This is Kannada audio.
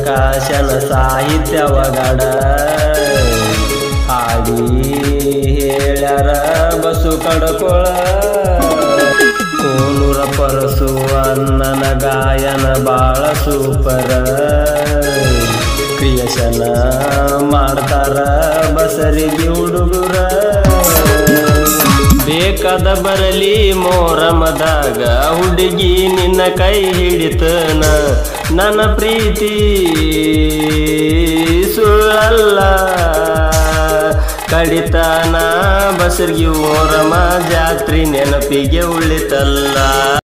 ಪ್ರಕಾಶನ ಸಾಹಿತ್ಯವಗಡ ಹಾಡಿ ಹೇಳ್ಯಾರ ಬಸು ಕಡಕೊಳ ಕೋನೂರ ಪರಸು ಅನ್ನನ ಗಾಯನ ಬಾಳ ಸೂಪರ ಕ್ರಿಯಶನ ಮಾಡ್ತಾರ ಬಸರಿಗೆ ಹುಡುಗರ ಬೇಕಾದ ಬರಲಿ ಮೋರಮದಾಗ ಹುಡುಗಿ ನಿನ್ನ ಕೈ ಹಿಡಿತನ ನನ್ನ ಪ್ರೀತಿ ಸುಳ್ಳಲ್ಲ ಕಡಿತಾನ ಬಸರ್ಗಿ ಮೋರಮ ಜಾತ್ರಿ ನೆನಪಿಗೆ ಉಳಿತಲ್ಲ